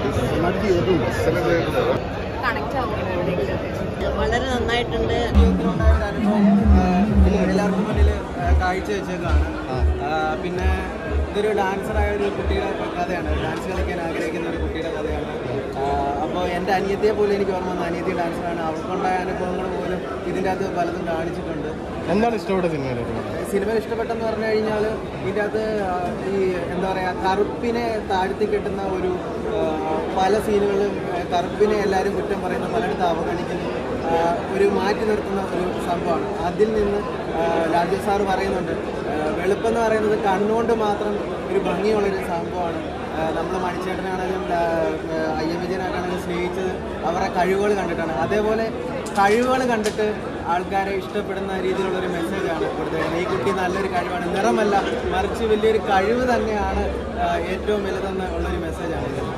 Connect ആവും വളരെ നന്നായിട്ടുണ്ട് ജീവിതത്തിലുണ്ടായ ഒരു അനുഭവം ആ, എല്ലാവർക്കും മുന്നിൽ കാഴ്ച വെച്ചേക്കാണ് പിന്നെ ഇതൊരു ഡാൻസറായ ഒരു കുട്ടിയുടെ കഥയാണ് ഡാൻസ് കളിക്കാൻ ആഗ്രഹിക്കുന്ന ഒരു കുട്ടിയുടെ കഥയാണ് അപ്പോൾ എൻ്റെ അനിയത്തിയെ പോലും എനിക്ക് ഓർമ്മ വന്ന അനിയത്തി ഡാൻസറാണ് അവൾക്കുണ്ടായ അനുഭവങ്ങൾ പോലും ഇതിൻ്റെ അകത്ത് പലതും കാണിച്ചിട്ടുണ്ട് എന്താണ് ഇഷ്ടപ്പെട്ട സിനിമയിൽ സിനിമ ഇഷ്ടപ്പെട്ടെന്ന് പറഞ്ഞു കഴിഞ്ഞാൽ ഇതിൻ്റെ അകത്ത് ആ, ഈ എന്താ പറയുക കറുപ്പിനെ താഴ്ത്തി കെട്ടുന്ന ഒരു ആ, പല സീനുകളും ആ, കറുപ്പിനെ എല്ലാവരും കുറ്റം പറയുന്ന പലയിടത്ത് അവഗണിക്കുന്നു ആ, ഒരു മാറ്റി നിർത്തുന്ന ഒരു സംഭവമാണ് അതിൽ നിന്ന് ആ, രാജു സാറ് പറയുന്നുണ്ട് ആ, വെളുപ്പെന്ന് പറയുന്നത് കണ്ണുകൊണ്ട് മാത്രം ഒരു ഭംഗിയുള്ളൊരു സംഭവമാണ് നമ്മൾ മണിച്ചേട്ടനാണെങ്കിലും ഐ എം വിജയനാണെങ്കിലും സ്നേഹിച്ചത് അവരുടെ കഴിവുകൾ കണ്ടിട്ടാണ് അതേപോലെ കഴിവുകൾ കണ്ടിട്ട് ആൾക്കാരെ ഇഷ്ടപ്പെടുന്ന രീതിയിലുള്ള ഒരു മെസ്സേജാണ് കൊടുത്തേക്കുന്നത് ഈ കുട്ടി നല്ലൊരു കഴിവാണ് നിറമല്ല മറിച്ച് വലിയൊരു കഴിവ് തന്നെയാണ് ആ, ഏറ്റവും വലുതെന്ന് ഉള്ളൊരു മെസ്സേജാണ് ഇത്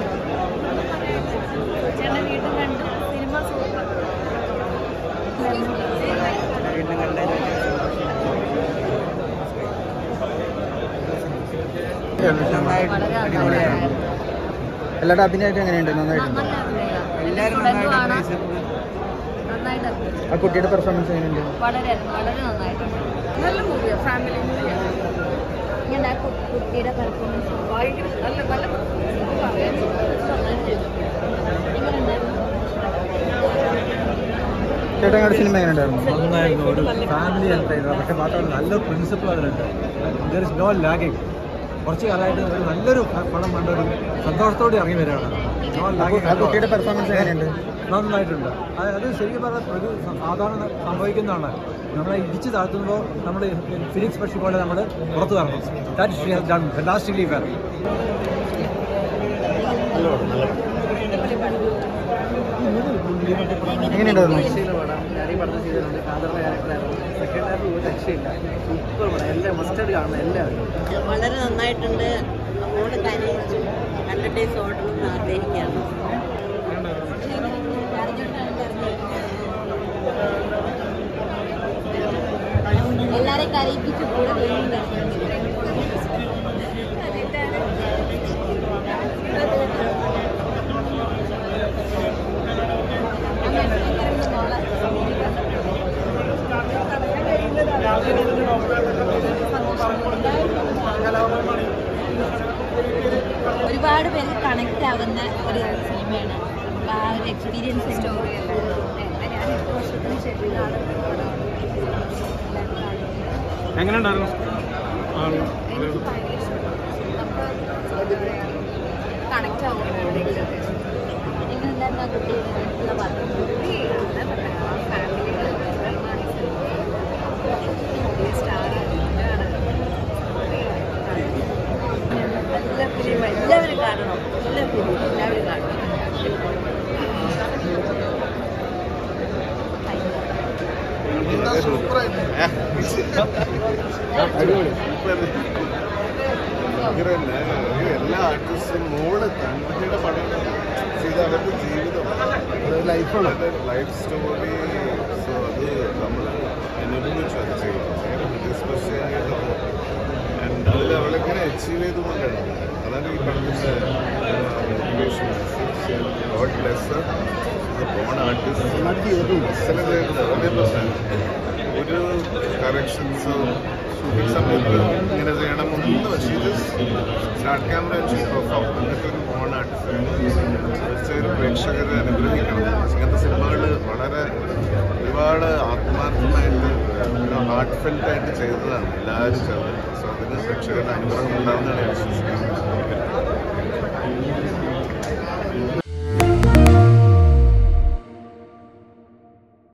ചേട്ടൻ വീണ്ടും കണ്ടു സിനിമ സൂപ്പർ വീണ്ടും കണ്ടതിൽ വളരെ നന്നായിരുന്നു എല്ലാവരുടെ അഭിനയമൊക്കെ എങ്ങനെയുണ്ട് നന്നായിട്ടുണ്ട് നല്ല അഭിനയം എല്ലാവരും സ്റ്റുഡൻറ്റും ആണ് നന്നായിട്ട് നന്നായിട്ട് അഭിനയിച്ചു ആ കുട്ടിയുടെ പെർഫോമൻസ് എങ്ങനെയുണ്ട് വളരെ വളരെ നന്നായിട്ടുണ്ട് നല്ല മൂവിയാണ് ഫാമിലി മൂവിയാണ് ഇങ്ങനെ ആ കു- കുട്ടിയുടെ പെർഫോമൻസ് ഭയങ്കര നല്ല നല്ല performance. പറയാൻ നന്നായിട്ട് ചെയ്തിട്ടുണ്ട്. എങ്ങനെയുണ്ടായിരുന്നു? ചേട്ടാ ഞങ്ങളുടെ സിനിമ എങ്ങനെയുണ്ടായിരുന്നു നന്നായിരുന്നു ഒരു ഫാമിലി എൻ്റർടൈനർ പക്ഷെ മാത്രമല്ല നല്ലൊരു പ്രിൻസിപ്പിൾ അതിലുണ്ട് ദർ ഇസ് നോ ലാഗിങ് കുറച്ച് കാലമായിട്ട് ഒരു നല്ലൊരു പ- പടം കണ്ടൊരു സന്തോഷത്തോടെ ഇറങ്ങി വരികയാണ് നോ ലാഗിങ് ആ കുട്ടിയുടെ പെർഫോമൻസ് എങ്ങനെയുണ്ട് നന്നായിട്ടുണ്ട് അത് അത് ശരിക്കും പറഞ്ഞാൽ ഒരു സ- സാധാരണ സംഭവിക്കുന്നതാണ് നമ്മളെ ഇടിച്ച് താഴ്ത്തുമ്പോൾ നമ്മൾ ഫിലിക്സ് പക്ഷി പോലെ നമ്മൾ പുറത്തു വരണം that she has done fantastically well എങ്ങനെയുണ്ടായിരുന്നു ഈ പടം ചെയ്തിട്ടുണ്ട് ഫാദറിന്റെ ക്യാരക്ടറായിരുന്നു സെക്കൻഡ് ഹാഫ് ഒരു രക്ഷയില്ല സൂപ്പർ പടം എല്ലാം മസ്റ്റായിട്ട് കാണുന്നത് എല്ലാവരും വളരെ നന്നായിട്ടുണ്ട് മോള് കരയിച്ചു കണ്ടിട്ടേസ് ഓടണമെന്ന് ആഗ്രഹിക്കുകയാണ് എല്ലാരെയും കരയിപ്പിച്ചു കൂടെ വീണ്ടും ഒരുപാട് പേര് കണക്ട് ആവുന്ന ഒരു സിനിമയാണ് നമുക്ക് ആ ഒരു എക്സ്പീരിയൻസ് സ്റ്റോറി ഞാൻ എട്ട് വർഷത്തിന് ശേഷം എങ്ങനെയുണ്ടായിരുന്നു കണക്ട് ആവും എങ്ങനെയുണ്ടായിരുന്നു ആ കുട്ടിയുടെ നല്ല ഫിലിം എല്ലാവരും കാണണം നല്ല ഫിലിം എല്ലാവരും കാണണം എല്ലാ ആർട്ടിസ്റ്റും മോള് തങ്ങളുടെ പടം ചെയ്ത് അവരുടെ ജീവിതം ലൈഫാണ് ലൈഫ് സ്റ്റോറി സോ അത് നമ്മൾ അനുഭവിച്ചു അത് ചെയ്യും സ്പെഷ്യൽ ആൻഡ് അതിൽ അവളിങ്ങനെ അച്ചീവ് ചെയ്തുകൊണ്ടാണ് അതാണ് ഈ പടത്തിൻ്റെ motivation God bless born artist hundred percent ഒരു കറക്ഷൻസോ ഷൂട്ടിംഗ് സമയത്ത് ഇങ്ങനെ ചെയ്യണം ഒന്നും സ്റ്റാർട്ട് ക്യാമറ പെർഫോം അങ്ങനത്തെ ഒരു ബോൺ ആർട്ടിസ്റ്റ് തീർച്ചയായും പ്രേക്ഷകരെ അനുഗ്രഹിക്കണം ഇങ്ങനത്തെ സിനിമകൾ വളരെ ഒരുപാട് ആത്മാർത്ഥമായിട്ട് ഹാർട്ട് ഫെൽറ്റ് ആയിട്ട് ചെയ്തതാണ് എല്ലാവരും ചേർന്ന് സോ അതിന് പ്രേക്ഷകരുടെ അനുഗ്രഹം ഉണ്ടാവുന്നതാണ് ഞാൻ വിശ്വസിക്കുന്നത്